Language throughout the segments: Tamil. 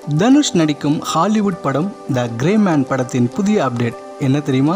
தனுஷ் நடிக்கும் ஹாலிவுட் படம் த கிரே மேன் படத்தின் புதிய அப்டேட் என்ன தெரியுமா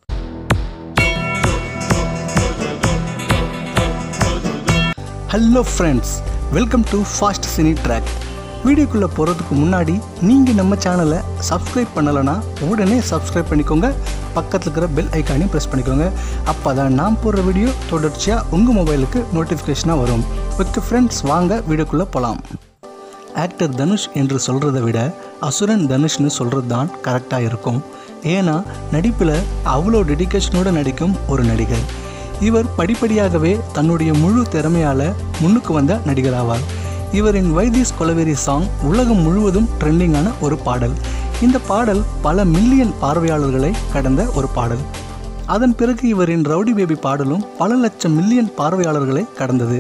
hello friends welcome to Fast Cine Track வீடியோக்குள்ளே போகிறதுக்கு முன்னாடி நீங்கள் நம்ம சேனலை சப்ஸ்கிரைப் பண்ணலைன்னா உடனே சப்ஸ்கிரைப் பண்ணிக்கோங்க பக்கத்தில் இருக்கிற பெல் ஐக்கானையும் ப்ரெஸ் பண்ணிக்கோங்க அப்போ தான் நான் போடுற வீடியோ தொடர்ச்சியாக உங்கள் மொபைலுக்கு நோட்டிஃபிகேஷனாக வரும் ஓகே ஃப்ரெண்ட்ஸ் வாங்க வீடியோக்குள்ளே போகலாம் ஆக்டர் தனுஷ் என்று சொல்கிறத விட அசுரன் தனுஷ்னு சொல்கிறது தான் கரெக்டாக இருக்கும் ஏன்னா நடிப்பில் அவ்வளோ டெடிகேஷனோடு நடிக்கும் ஒரு நடிகர் இவர் படிப்படியாகவே தன்னுடைய முழு திறமையால் முன்னுக்கு வந்த நடிகர் ஆவார் இவரின் வைத்தீஸ் கொலவெறி சாங் உலகம் முழுவதும் ட்ரெண்டிங்கான ஒரு பாடல் இந்த பாடல் பல மில்லியன் பார்வையாளர்களை கடந்த ஒரு பாடல் அதன் பிறகு இவரின் ரவுடி பேபி பாடலும் பல லட்சம் மில்லியன் பார்வையாளர்களை கடந்தது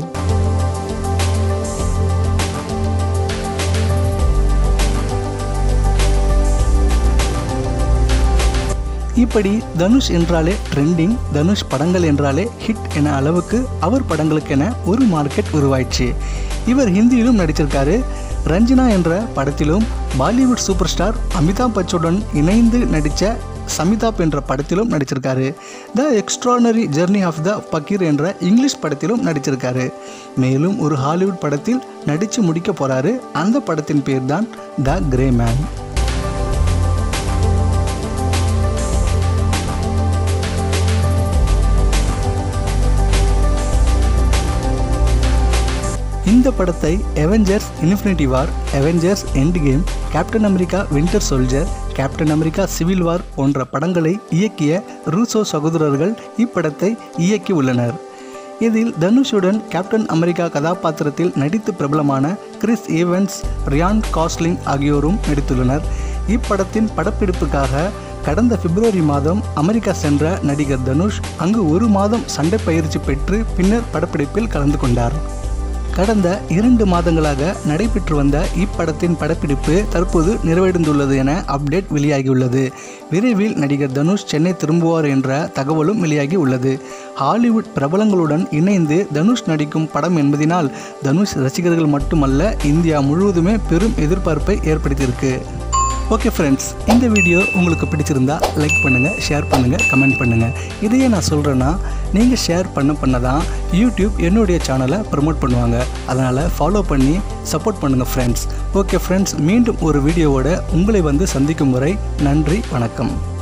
இப்படி தனுஷ் என்றாலே ட்ரெண்டிங் தனுஷ் படங்கள் என்றாலே ஹிட் என அளவுக்கு அவர் படங்களுக்கென ஒரு மார்க்கெட் உருவாயிடுச்சு இவர் ஹிந்தியிலும் நடிச்சிருக்காரு ரஞ்சினா என்ற படத்திலும் பாலிவுட் சூப்பர் ஸ்டார் அமிதாப் பச்சனுடன் இணைந்து நடித்த சமிதாப் என்ற படத்திலும் நடிச்சிருக்காரு the extraordinary journey of the fakir என்ற இங்கிலீஷ் படத்திலும் நடிச்சிருக்காரு மேலும் ஒரு ஹாலிவுட் படத்தில் நடித்து முடிக்க போகிறாரு அந்த படத்தின் பேர் தான் த கிரே மேன் இந்த படத்தை Avengers Infinity War Avengers Endgame Captain America Winter Soldier Captain America Civil War போன்ற படங்களை இயக்கிய ரூசோ சகோதரர்கள் இப்படத்தை இயக்கி உள்ளனர் இதில் தனுஷுடன் கேப்டன் அமெரிக்கா கதாபாத்திரத்தில் நடித்து பிரபலமான கிறிஸ் ஈவன்ஸ் ரியான் காஸ்லிங் ஆகியோரும் நடித்துள்ளனர் இப்படத்தின் படப்பிடிப்புக்காக கடந்த பிப்ரவரி மாதம் அமெரிக்கா சென்ற நடிகர் தனுஷ் அங்கு ஒரு மாதம் சண்டை பயிற்சி பெற்று பின்னர் படப்பிடிப்பில் கலந்து கொண்டார் கடந்த இரண்டு மாதங்களாக நடைபெற்று வந்த இப்படத்தின் படப்பிடிப்பு தற்போது நிறைவடைந்துள்ளது என அப்டேட் வெளியாகியுள்ளது விரைவில் நடிகர் தனுஷ் சென்னை திரும்புவார் என்ற தகவலும் வெளியாகி உள்ளது ஹாலிவுட் பிரபலங்களுடன் இணைந்து தனுஷ் நடிக்கும் படம் என்பதினால் தனுஷ் ரசிகர்கள் மட்டுமல்ல இந்தியா முழுவதுமே பெரும் எதிர்பார்ப்பை ஏற்படுத்தியிருக்கு ஓகே ஃப்ரெண்ட்ஸ் இந்த வீடியோ உங்களுக்கு பிடிச்சிருந்தா லைக் பண்ணுங்கள் ஷேர் பண்ணுங்கள் கமெண்ட் பண்ணுங்கள் இதையே நான் சொல்கிறேன்னா நீங்கள் ஷேர் பண்ண பண்ண தான் யூடியூப் என்னுடைய சேனலை ப்ரமோட் பண்ணுவாங்க அதனால் ஃபாலோ பண்ணி சப்போர்ட் பண்ணுங்கள் ஃப்ரெண்ட்ஸ் ஓகே ஃப்ரெண்ட்ஸ் மீண்டும் ஒரு வீடியோவோட உங்களை வந்து சந்திக்கும் வரை நன்றி வணக்கம்